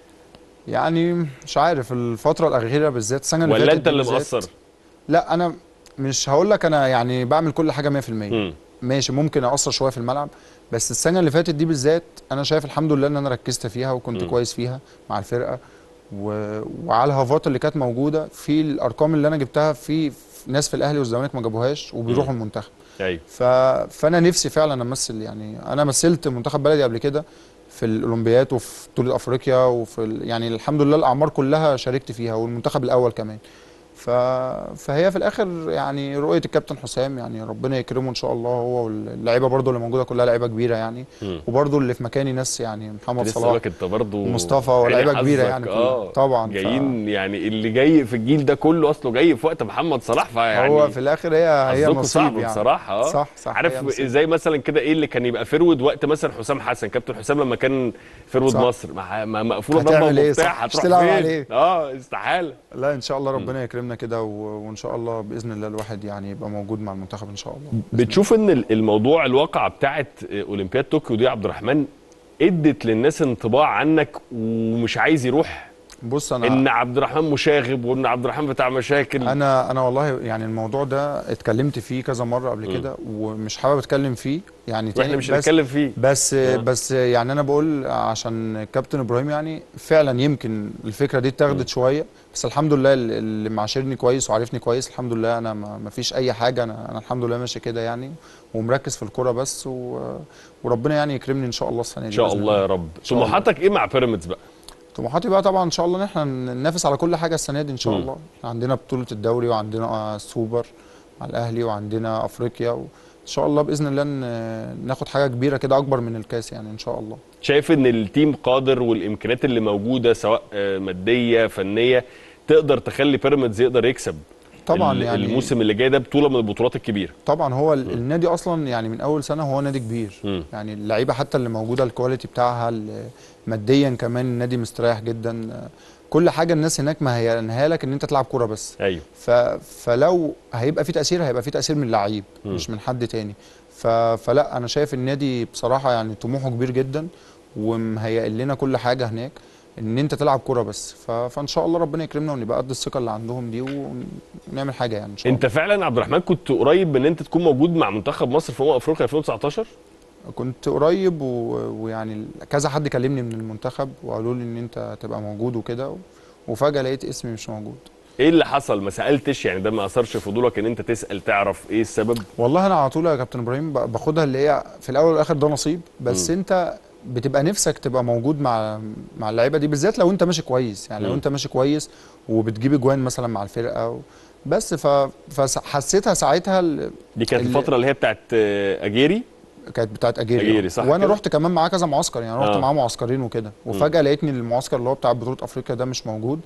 يعني مش عارف الفتره الاخيره بالذات السنه اللي ولا فاتت انت دي اللي بالذات- مقصر لا انا مش هقول لك انا يعني بعمل كل حاجه 100% مم. ماشي ممكن اقصر شويه في الملعب بس السنه اللي فاتت دي بالذات انا شايف الحمد لله ان انا ركزت فيها وكنت مم. كويس فيها مع الفرقه و... وعلى الهافات اللي كانت موجوده في الارقام اللي انا جبتها في في ناس في الاهلي والزمالك ما جابوهاش وبيروحوا المنتخب ايوه ف... فانا نفسي فعلا امثل يعني انا مثلت منتخب بلدي قبل كده في الاولمبياد وفي بطوله افريقيا وفي ال... يعني الحمد لله الاعمار كلها شاركت فيها والمنتخب الاول كمان ف... فهي في الاخر يعني رؤيه الكابتن حسام يعني ربنا يكرمه ان شاء الله هو واللعيبه برضو اللي موجوده كلها لعيبه كبيره يعني مم. وبرضو اللي في مكاني ناس يعني محمد لسه صلاح لك انت برضه ومصطفى ولاعيبه كبيره يعني كلها. اه طبعا ف- جايين يعني اللي جاي في الجيل ده كله اصله جاي في وقت محمد صلاح فيعني هو في الاخر هي هي حظكوا نصيب صعب يعني بصراحه اه صح صح هي عارف نصيب. زي مثلا كده ايه اللي كان يبقى فرود وقت مثلا حسام حسن كابتن حسام لما كان فرود صح. مصر مع مع- مقفوله هتعمل ضربه ايه؟ ومفتاح صح، مش هتروح تلعب فين عليه. اه استحاله لا ان شاء الله ربنا يكرمنا كده و- وان شاء الله باذن الله الواحد يعني يبقى موجود مع المنتخب ان شاء الله بتشوف ان ال- الموضوع الواقعه بتاعت اولمبياد طوكيو دي يا عبد الرحمن ادت للناس انطباع عنك ومش عايز يروح بص انا ان عبد الرحمن مشاغب وان عبد الرحمن بتاع مشاكل انا انا والله يعني الموضوع ده اتكلمت فيه كذا مره قبل كده ومش حابب اتكلم فيه يعني واحنا تاني مش بس هنتكلم فيه بس آه. بس يعني انا بقول عشان كابتن ابراهيم يعني فعلا يمكن الفكره دي اتاخدت شويه بس الحمد لله اللي اللي معاشرني كويس وعارفني كويس الحمد لله انا ما ما فيش اي حاجه انا انا الحمد لله ماشي كده يعني ومركز في الكوره بس و وربنا يعني يكرمني ان شاء الله السنه دي ان شاء بإذن الله يا رب شاء الله. طموحاتك ايه مع بيراميدز بقى طموحاتي بقى طبعا ان شاء الله ان احنا ننافس على كل حاجه السنه دي ان شاء مم. الله احنا عندنا بطوله الدوري وعندنا آه، السوبر مع الاهلي وعندنا افريقيا وان شاء الله باذن الله ن- ناخد حاجه كبيره كده اكبر من الكاس يعني ان شاء الله شايف ان التيم قادر والامكانيات اللي موجوده سواء آه، ماديه فنيه تقدر تخلي بيراميدز يقدر يكسب طبعا ال- يعني الموسم اللي جاي ده بطوله من البطولات الكبيره طبعا هو ال- النادي اصلا يعني من اول سنه هو نادي كبير مم. يعني اللعيبه حتى اللي موجوده الكواليتي بتاعها ال- ماديا كمان النادي مستريح جدا آه، كل حاجه الناس هناك مهيئنها لك ان انت تلعب كوره بس ايوه ف... فلو هيبقى في تاثير هيبقى في تاثير من اللعيب مم. مش من حد تاني ف... فلا انا شايف النادي بصراحه يعني طموحه كبير جدا ومهيئ لنا كل حاجه هناك ان انت تلعب كوره بس ف... فان شاء الله ربنا يكرمنا ونبقى قد الثقه اللي عندهم دي ونعمل حاجه يعني ان شاء انت فعلا عبد الرحمن كنت قريب من ان انت تكون موجود مع منتخب مصر في امم افريقيا 2019 الله كنت قريب و... ويعني كذا حد كلمني من المنتخب وقالوا لي ان انت تبقى موجود وكده و... وفجاه لقيت اسمي مش موجود ايه اللي حصل ما سالتش يعني ده ما اثرش فضولك ان انت تسال تعرف ايه السبب والله انا على طول يا كابتن ابراهيم ب- باخدها اللي هي في الاول والاخر ده نصيب بس مم. م. انت بتبقى نفسك تبقى موجود مع مع اللعيبه دي بالذات لو انت ماشي كويس يعني لو مم. انت ماشي كويس وبتجيب اجوان مثلا مع الفرقه و... بس ف... فحسيتها ساعتها ال... دي كانت ال- الفتره اللي هي بتاعت آه، اجيري كانت بتاعت اجيري أجيري، صح وانا كده؟ رحت كمان معاه كذا معسكر يعني رحت آه. معاه معسكرين وكده وفجاه لقيتني المعسكر اللي هو بتاع بطوله افريقيا ده مش موجود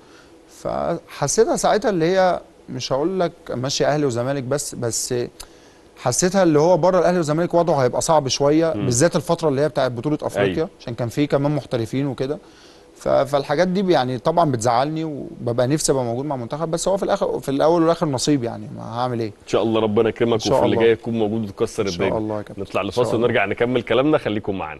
فحسيتها ساعتها اللي هي مش هقول لك ماشي اهلي وزمالك بس بس حسيتها اللي هو بره الاهلي والزمالك وضعه هيبقى صعب شويه مم. بالذات الفتره اللي هي بتاعت بطوله افريقيا أيوة. عشان كان في كمان محترفين وكده ف- فالحاجات دي يعني طبعا بتزعلني وببقى نفسي ابقى موجود مع المنتخب بس هو في الاخر في الاول والاخر نصيب يعني ما هعمل ايه ان شاء الله ربنا يكرمك إن شاء وفي اللي الله. جاي تكون موجود وتكسر ان الدنيا شاء الله يا كابتن نطلع إن شاء لفاصل الله. ونرجع نكمل كلامنا خليكم معانا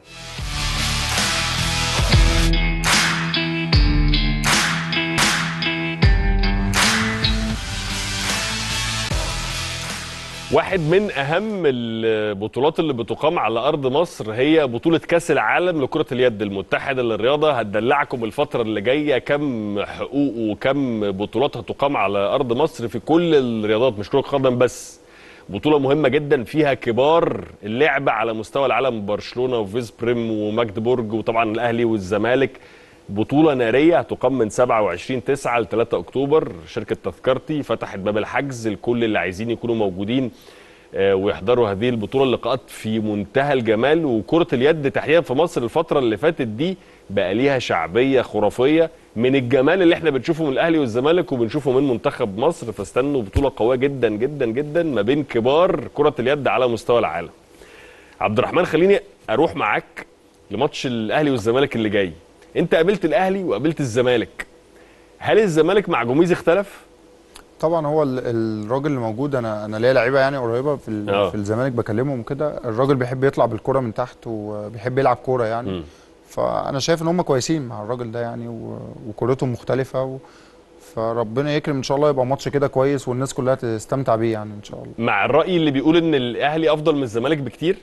واحد من اهم البطولات اللي بتقام على ارض مصر هي بطوله كاس العالم لكره اليد المتحده للرياضه هتدلعكم الفتره اللي جايه كم حقوق وكم بطولات هتقام على ارض مصر في كل الرياضات مش كره قدم بس بطوله مهمه جدا فيها كبار اللعبه على مستوى العالم برشلونه وفيس بريم وماجدبورج وطبعا الاهلي والزمالك بطوله ناريه هتقام من 27 9 ل 3 اكتوبر شركه تذكرتي فتحت باب الحجز لكل اللي عايزين يكونوا موجودين آه، ويحضروا هذه البطوله اللقاءات في منتهى الجمال وكره اليد تحديدا في مصر الفتره اللي فاتت دي بقى ليها شعبيه خرافيه من الجمال اللي احنا بنشوفه من الاهلي والزمالك وبنشوفه من منتخب مصر فاستنوا بطوله قويه جدا جدا جدا ما بين كبار كره اليد على مستوى العالم عبد الرحمن خليني اروح معاك لماتش الاهلي والزمالك اللي جاي انت قابلت الاهلي وقابلت الزمالك هل الزمالك مع جوميز اختلف طبعا هو ال- الراجل اللي موجود انا انا ليا لعيبه يعني قريبه في ال- آه. في الزمالك بكلمهم كده الراجل بيحب يطلع بالكره من تحت وبيحب يلعب كوره يعني مم. فانا شايف ان هم كويسين مع الراجل ده يعني و- وكورتهم مختلفه و... فربنا يكرم ان شاء الله يبقى ماتش كده كويس والناس كلها تستمتع بيه يعني ان شاء الله مع الراي اللي بيقول ان الاهلي افضل من الزمالك بكتير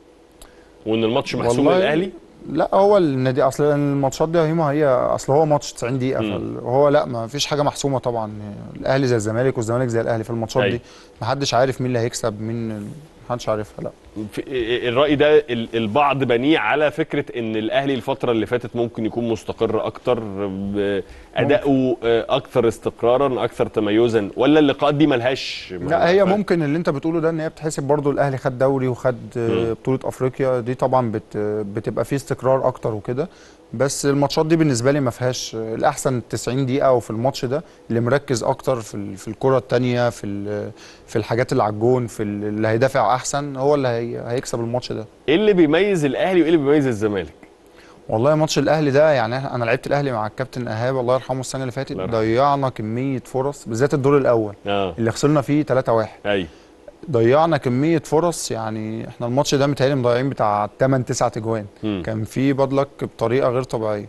وان الماتش محسوم والله للاهلي لا هو النادي اصل الماتشات دي يا هيما هي اصل هو ماتش 90 دقيقه مم. فهو لا ما فيش حاجه محسومه طبعا الاهلي زي الزمالك والزمالك زي الاهلي في الماتشات أيوة. دي ما حدش عارف مين اللي هيكسب مين ما حدش عارفها لا في الراي ده ال- البعض بنيه على فكره ان الاهلي الفتره اللي فاتت ممكن يكون مستقر اكتر ب- اداؤه اكثر استقرارا اكثر تميزا ولا اللقاءات دي ملهاش لا هي ممكن اللي انت بتقوله ده ان هي بتحسب برضو الاهلي خد دوري وخد مم. بطوله افريقيا دي طبعا بت بتبقى فيه استقرار اكتر وكده بس الماتشات دي بالنسبه لي ما فيهاش الاحسن 90 دقيقه وفي الماتش ده اللي مركز اكتر في ال- في الكره الثانيه في ال- في الحاجات اللي على الجون في ال- اللي هيدافع احسن هو اللي هي هيكسب الماتش ده ايه اللي بيميز الاهلي وايه اللي بيميز الزمالك والله ماتش الاهلي ده يعني انا لعبت الاهلي مع الكابتن ايهاب الله يرحمه السنه اللي فاتت الله يرحمه. ضيعنا كميه فرص بالذات الدور الاول اه اللي خسرنا فيه 3-1 ايوه ضيعنا كميه فرص يعني احنا الماتش ده متهيألي مضيعين بتاع 8 9 اجوان مم. كان في بادلك بطريقه غير طبيعيه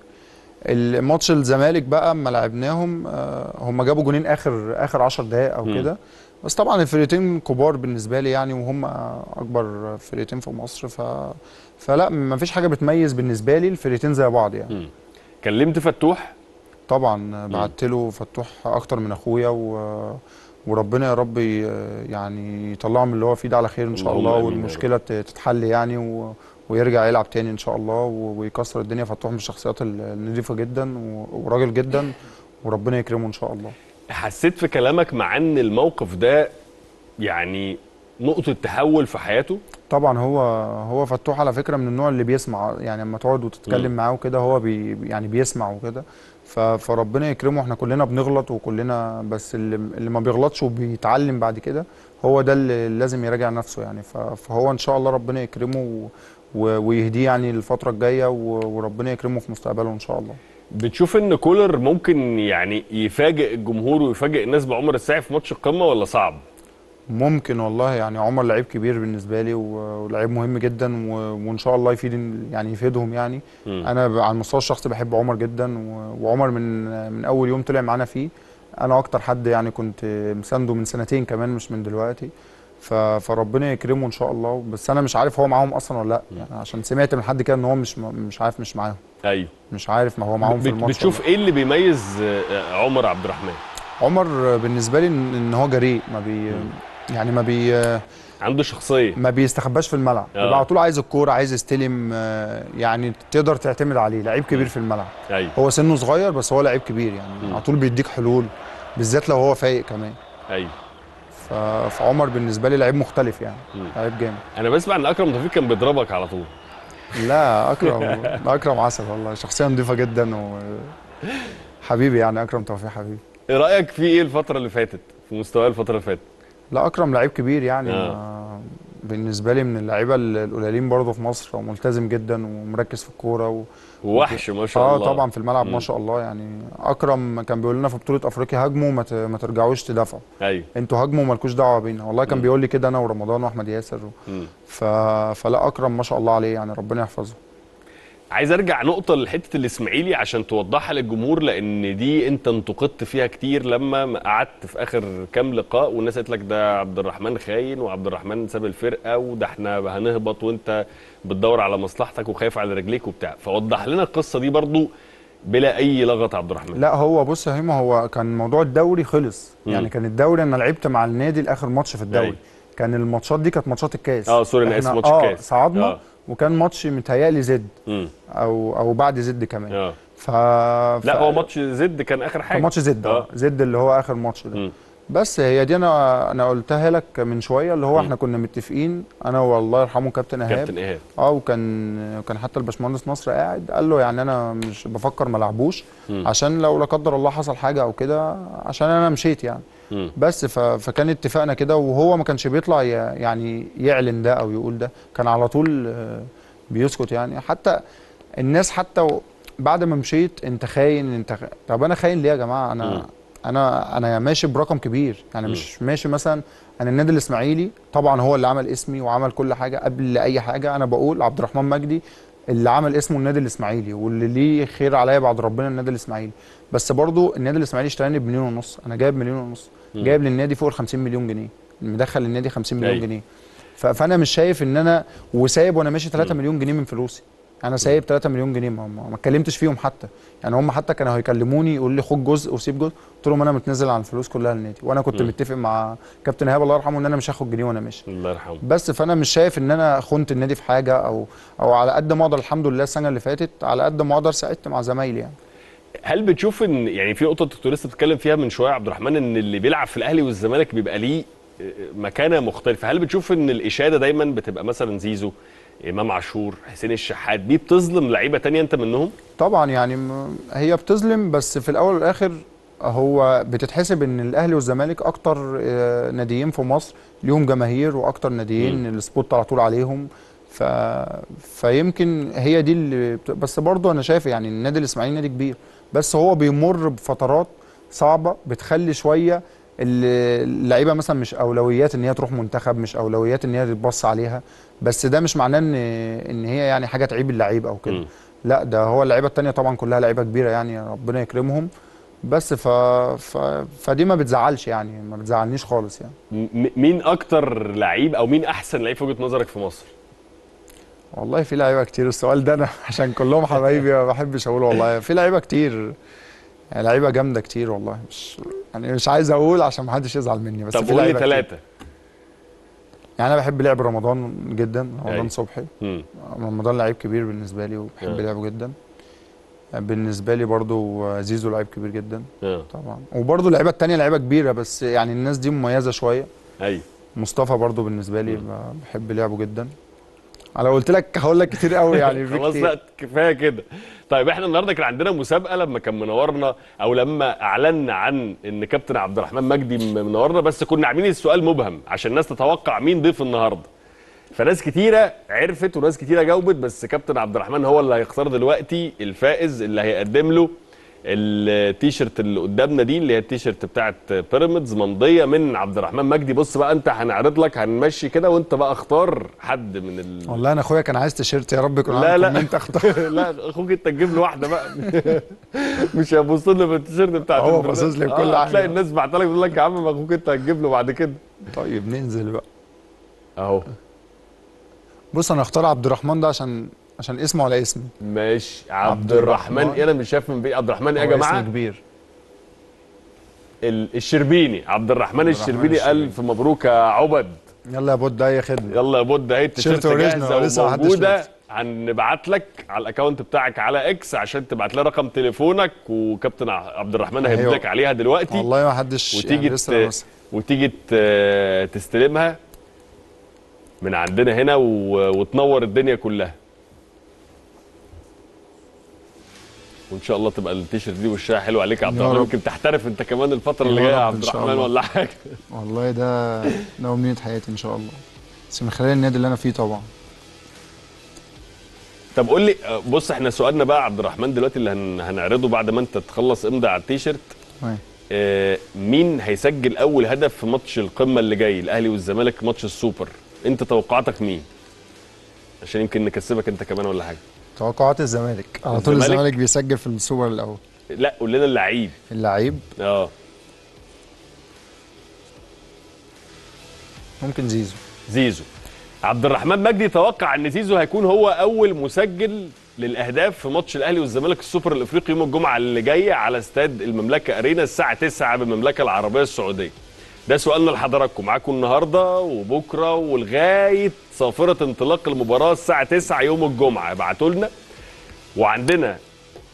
الماتش الزمالك بقى اما لعبناهم آه، هم جابوا جونين اخر اخر 10 دقائق او مم. كده بس طبعا الفرقتين كبار بالنسبه لي يعني وهم اكبر فرقتين في مصر ف فلا ما فيش حاجه بتميز بالنسبه لي الفرقتين زي بعض يعني مم. كلمت فتوح طبعا بعت له فتوح اكتر من اخويا و... وربنا يا رب ي- يعني يطلعه من اللي هو فيه ده على خير ان شاء اللهم الله آمين يا والمشكله ت- تتحل يعني و... ويرجع يلعب تاني ان شاء الله و... ويكسر الدنيا فتوح من الشخصيات ال- النظيفه جدا و... وراجل جدا وربنا يكرمه ان شاء الله حسيت في كلامك مع ان الموقف ده يعني نقطه تحول في حياته طبعا هو هو فتوح على فكره من النوع اللي بيسمع يعني لما تقعد وتتكلم مم. معاه وكده هو بي يعني بيسمع وكده ف- فربنا يكرمه احنا كلنا بنغلط وكلنا بس اللي, اللي ما بيغلطش وبيتعلم بعد كده هو ده اللي لازم يراجع نفسه يعني ف- فهو ان شاء الله ربنا يكرمه و- و- ويهديه يعني الفتره الجايه و- وربنا يكرمه في مستقبله ان شاء الله بتشوف ان كولر ممكن يعني يفاجئ الجمهور ويفاجئ الناس بعمر الساعي في ماتش القمه ولا صعب؟ ممكن والله يعني عمر لعيب كبير بالنسبه لي و- ولعيب مهم جدا و- وان شاء الله يفيد يعني يفيدهم يعني مم. انا ب- على المستوى الشخصي بحب عمر جدا و- وعمر من من اول يوم طلع معانا فيه انا اكتر حد يعني كنت مسانده من سنتين كمان مش من دلوقتي ف- فربنا يكرمه ان شاء الله بس انا مش عارف هو معاهم اصلا ولا لا يعني عشان سمعت من حد كده ان هو مش م- مش عارف مش معاهم ايوه مش عارف ما هو معاهم في بت- الماتش بتشوف ايه اللي بيميز آه، عمر عبد الرحمن؟ ولا لا. عمر بالنسبه لي ان إن هو جريء ما بي يعني ما بي عنده شخصيه ما بيستخباش في الملعب آه. بيبقى على طول عايز الكوره عايز يستلم آه، يعني تقدر تعتمد عليه لعيب كبير في الملعب ايوه هو سنه صغير بس هو لعيب كبير يعني مم. على طول بيديك حلول بالذات لو هو فايق كمان ايوه ف- فعمر بالنسبه لي لعيب مختلف يعني مم. لعيب جامد انا بسمع ان اكرم توفيق كان بيضربك على طول لا اكرم اكرم عسل والله شخصيه نظيفه جدا و حبيبي يعني اكرم توفيق حبيبي ايه رايك في ايه الفتره اللي فاتت في مستواه الفتره اللي فاتت لا اكرم لعيب كبير يعني آه. ما بالنسبه لي من اللعيبه ال- القليلين برضه في مصر وملتزم جدا ومركز في الكوره و... ووحش ما شاء اه الله طبعا في الملعب مم. ما شاء الله يعني اكرم كان بيقول لنا في بطوله افريقيا هاجموا ما ت- ما ترجعوش تدافعوا ايوه انتوا هاجموا مالكوش دعوه بينا والله كان مم. بيقول لي كده انا ورمضان واحمد ياسر و... مم. ف... فلا اكرم ما شاء الله عليه يعني ربنا يحفظه عايز ارجع نقطه لحته الاسماعيلي عشان توضحها للجمهور لان دي انت انتقدت فيها كتير لما قعدت في اخر كام لقاء والناس قالت لك ده عبد الرحمن خاين وعبد الرحمن ساب الفرقه وده احنا هنهبط وانت بتدور على مصلحتك وخايف على رجليك وبتاع فوضح لنا القصه دي برضو بلا اي لغط عبد الرحمن لا هو بص يا هيما هو كان موضوع الدوري خلص مم. يعني كان الدوري انا لعبت مع النادي لاخر ماتش في الدوري أيوة. كان الماتشات دي كانت ماتشات الكاس اه سوري انا إحنا- اسف ماتش آه الكاس صعدنا آه. وكان ماتش متهيألي زد مم. او او بعد زد كمان اه ف لا ف- هو ماتش زد كان اخر حاجه كان ماتش زد آه. اه زد اللي هو اخر ماتش ده مم. بس هي دي انا انا قلتها لك من شويه اللي هو مم. احنا كنا متفقين انا والله يرحمه كابتن ايهاب كابتن ايهاب اه وكان كان حتى الباشمهندس نصر قاعد قال له يعني انا مش بفكر ما العبوش مم. عشان لو لا قدر الله حصل حاجه او كده عشان انا مشيت يعني مم. بس ف... فكان اتفاقنا كده وهو ما كانش بيطلع ي... يعني يعلن ده او يقول ده كان على طول آه، بيسكت يعني حتى الناس حتى و... بعد ما مشيت انت خاين انت خ... طب انا خاين ليه يا جماعه انا مم. انا انا ماشي برقم كبير يعني مم. مش ماشي مثلا انا النادي الاسماعيلي طبعا هو اللي عمل اسمي وعمل كل حاجه قبل اي حاجه انا بقول عبد الرحمن مجدي اللي عمل اسمه النادي الاسماعيلي واللي ليه خير عليا بعد ربنا النادي الاسماعيلي بس برضو النادي الاسماعيلي اشتراني بمليون ونص انا جايب مليون ونص مم. جايب للنادي فوق ال 50 مليون جنيه مدخل النادي 50 مليون أيوة. جنيه ف- فانا مش شايف ان انا وسايب وانا ماشي 3 مم. مليون جنيه من فلوسي انا سايب 3 مليون جنيه ما, ما ما اتكلمتش فيهم حتى يعني هم حتى كانوا هيكلموني يقول لي خد جزء وسيب جزء قلت لهم انا متنزل عن الفلوس كلها للنادي وانا كنت مم. متفق مع كابتن ايهاب الله يرحمه ان انا مش هاخد جنيه وانا ماشي الله يرحمه بس فانا مش شايف ان انا خنت النادي في حاجه او او على قد ما اقدر الحمد لله السنه اللي فاتت على قد ما اقدر ساعدت مع زمايلي يعني هل بتشوف ان يعني في نقطه كنت لسه بتتكلم فيها من شويه يا عبد الرحمن ان اللي بيلعب في الاهلي والزمالك بيبقى ليه مكانه مختلفه هل بتشوف ان الاشاده دايما بتبقى مثلا زيزو امام عاشور حسين الشحات دي بتظلم لعيبه تانية انت منهم طبعا يعني م- هي بتظلم بس في الاول والاخر هو بتتحسب ان الاهلي والزمالك اكتر آه، ناديين في مصر ليهم جماهير واكتر ناديين السبوت على طول عليهم ف... فيمكن هي دي اللي بت... بس برضه انا شايف يعني النادي الاسماعيلي نادي كبير بس هو بيمر بفترات صعبه بتخلي شويه ال- اللعيبه مثلا مش اولويات ان هي تروح منتخب مش اولويات ان هي تتبص عليها بس ده مش معناه ان ان هي يعني حاجه تعيب اللعيب او كده مم. لا ده هو اللعيبه التانية طبعا كلها لعيبه كبيره يعني ربنا يكرمهم بس ف... ف... فدي ما بتزعلش يعني ما بتزعلنيش خالص يعني م- مين اكتر لعيب او مين احسن لعيب في وجهه نظرك في مصر والله في لعيبه كتير السؤال ده انا عشان كلهم حبايبي ما بحبش اقول والله في لعيبه كتير يعني لعيبه جامده كتير والله مش يعني مش عايز اقول عشان ما حدش يزعل مني بس طب في قول لي لعيبه كتير. ثلاثه يعني انا بحب لعب رمضان جدا رمضان أيوة. صبحي مم. رمضان لعيب كبير بالنسبه لي وبحب آه. لعبه جدا بالنسبه لي برضو زيزو لعيب كبير جدا اه طبعا وبرضو اللعيبه التانية لعيبه كبيره بس يعني الناس دي مميزه شويه ايوه مصطفى برضو بالنسبه لي ب- بحب لعبه جدا انا قلت لك هقول لك كتير قوي يعني في خلاص كتير. لا كفايه كده طيب احنا النهارده كان عندنا مسابقه لما كان منورنا او لما اعلنا عن ان كابتن عبد الرحمن مجدي م- منورنا بس كنا عاملين السؤال مبهم عشان الناس تتوقع مين ضيف النهارده فناس كتيره عرفت وناس كتيره جاوبت بس كابتن عبد الرحمن هو اللي هيختار دلوقتي الفائز اللي هيقدم له التيشيرت اللي قدامنا دي اللي هي التيشيرت بتاعت بيراميدز ممضيه من عبد الرحمن مجدي بص بقى انت هنعرض لك هنمشي كده وانت بقى اختار حد من ال... والله انا اخويا كان عايز تيشيرت يا رب يكون لا عامل لا كومنت اختار لا اخوك انت تجيب له واحده بقى مش هيبص لنا بالتيشيرت بتاع هو باصص لي بكل حاجة. تلاقي الناس بعتلك تقول لك يا عم ما اخوك انت هتجيب له بعد كده طيب ننزل بقى اهو بص انا اختار عبد الرحمن ده عشان عشان اسمه على اسمي ماشي عبد عبد الرحمن الرحمن. إيه انا مش شايف من بيه عبد الرحمن ايه يا هو جماعه اسم كبير ال- الشربيني عبد الرحمن الرحمن الشربيني الشربيني. الف مبروك يا عبد يلا يا بود اي خدمه يلا يا بود اهي التيشيرت تيشيرت أوريجينال، جاهزه لسه محدش وموجوده لابسه. هنبعت لك على الاكونت بتاعك على اكس عشان تبعت لنا رقم تليفونك وكابتن عبد الرحمن هيمد أيوة. لك عليها دلوقتي والله ما حدش وتيجي يعني لسه ت... لابسها. وتيجي ت... تستلمها من عندنا هنا و... وتنور الدنيا كلها وان شاء الله تبقى التيشيرت دي وشها حلو عليك يا عبد يا الرحمن رب. يمكن تحترف انت كمان الفتره يا اللي جايه يا رب عبد إن شاء الرحمن الله. ولا حاجه والله ده ده امنيه حياتي ان شاء الله بس من خلال النادي اللي انا فيه طبعا طب قول لي بص احنا سؤالنا بقى عبد الرحمن دلوقتي اللي هن... هنعرضه بعد ما انت تخلص امضي على التيشيرت تمام. آه، مين هيسجل اول هدف في ماتش القمه اللي جاي الاهلي والزمالك ماتش السوبر انت توقعاتك مين عشان يمكن نكسبك انت كمان ولا حاجه توقعات الزمالك على طول الزمالك؟ الزمالك بيسجل في السوبر الاول لا قول لنا اللعيب اللعيب اه ممكن زيزو زيزو عبد الرحمن مجدي توقع ان زيزو هيكون هو اول مسجل للاهداف في ماتش الاهلي والزمالك السوبر الافريقي يوم الجمعه اللي جايه على استاد المملكه ارينا الساعه 9 بالمملكه العربيه السعوديه ده سؤالنا لحضراتكم معاكم النهارده وبكره ولغايه صافره انطلاق المباراه الساعه 9 يوم الجمعه ابعتوا لنا وعندنا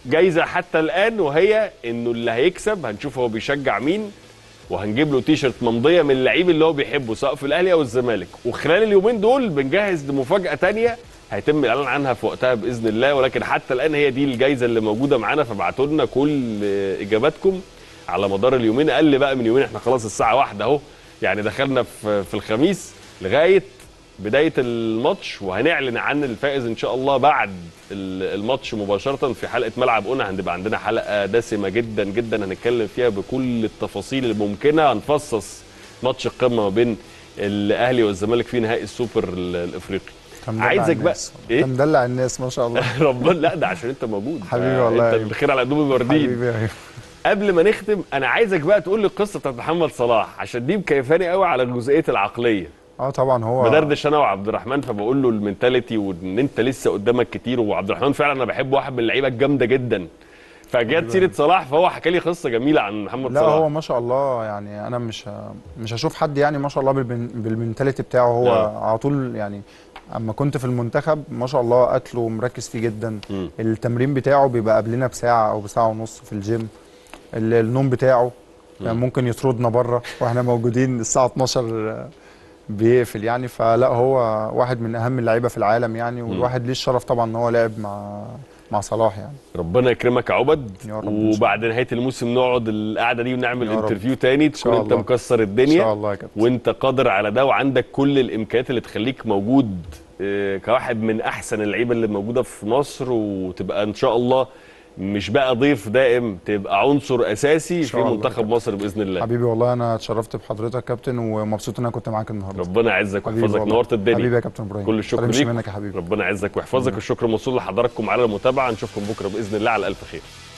جايزه حتى الان وهي انه اللي هيكسب هنشوف هو بيشجع مين وهنجيب له تيشرت ممضيه من اللعيب اللي هو بيحبه سواء في الاهلي او الزمالك وخلال اليومين دول بنجهز لمفاجاه تانية هيتم الاعلان عنها في وقتها باذن الله ولكن حتى الان هي دي الجائزه اللي موجوده معانا فابعتوا لنا كل آه، اجاباتكم على مدار اليومين اقل بقى من يومين احنا خلاص الساعه واحدة اهو يعني دخلنا في في الخميس لغايه بدايه الماتش وهنعلن عن الفائز ان شاء الله بعد ال- الماتش مباشره في حلقه ملعب قنا هنبقى عندنا حلقه دسمه جدا جدا هنتكلم فيها بكل التفاصيل الممكنه هنفصص ماتش القمه ما بين الاهلي والزمالك في نهائي السوبر ال- الافريقي كان مدلع عايزك بقى الناس. ايه كان مدلع الناس ما شاء الله ربنا لا ده عشان انت موجود حبيبي آه، والله انت أيوة. الخير على قدوم الوردين حبيبي أيوة. قبل ما نختم انا عايزك بقى تقول لي القصه بتاعت محمد صلاح عشان دي مكيفاني قوي على جزئيه العقليه اه طبعا هو بدردش انا وعبد الرحمن فبقول له المنتاليتي وان انت لسه قدامك كتير وعبد الرحمن فعلا انا بحبه واحد من اللعيبه الجامده جدا فجت سيره صلاح فهو حكى لي قصه جميله عن محمد لا صلاح هو ما شاء الله يعني انا مش ه- مش هشوف حد يعني ما شاء الله بالبن- بالمنتاليتي بتاعه هو آه. على طول يعني اما كنت في المنتخب ما شاء الله اكله مركز فيه جدا مم. التمرين بتاعه بيبقى قبلنا بساعه او بساعه ونص في الجيم ال- النوم بتاعه يعني ممكن يطردنا بره واحنا موجودين الساعه 12 بيقفل يعني فلا هو واحد من اهم اللعيبه في العالم يعني والواحد ليه الشرف طبعا ان هو لعب مع مع صلاح يعني ربنا يكرمك يا عبد يا رب إن شاء وبعد نهايه الموسم نقعد القعده دي ونعمل يا رب. انترفيو تاني تكون شاء انت الله. مكسر ان الدنيا شاء الله يا كابتن وانت قادر على ده وعندك كل الامكانيات اللي تخليك موجود آه، كواحد من احسن اللعيبه اللي موجوده في مصر وتبقى ان شاء الله مش بقى ضيف دائم تبقى عنصر اساسي في شاء الله منتخب كده. مصر باذن الله حبيبي والله انا اتشرفت بحضرتك كابتن ومبسوط ان انا كنت معاك النهارده ربنا يعزك حبيبي ويحفظك والله. نورت الدنيا حبيبي يا كابتن ابراهيم كل الشكر متحرمش ليك منك يا حبيبي ربنا يعزك ويحفظك الشكر موصول لحضراتكم على المتابعه نشوفكم بكره باذن الله على الف خير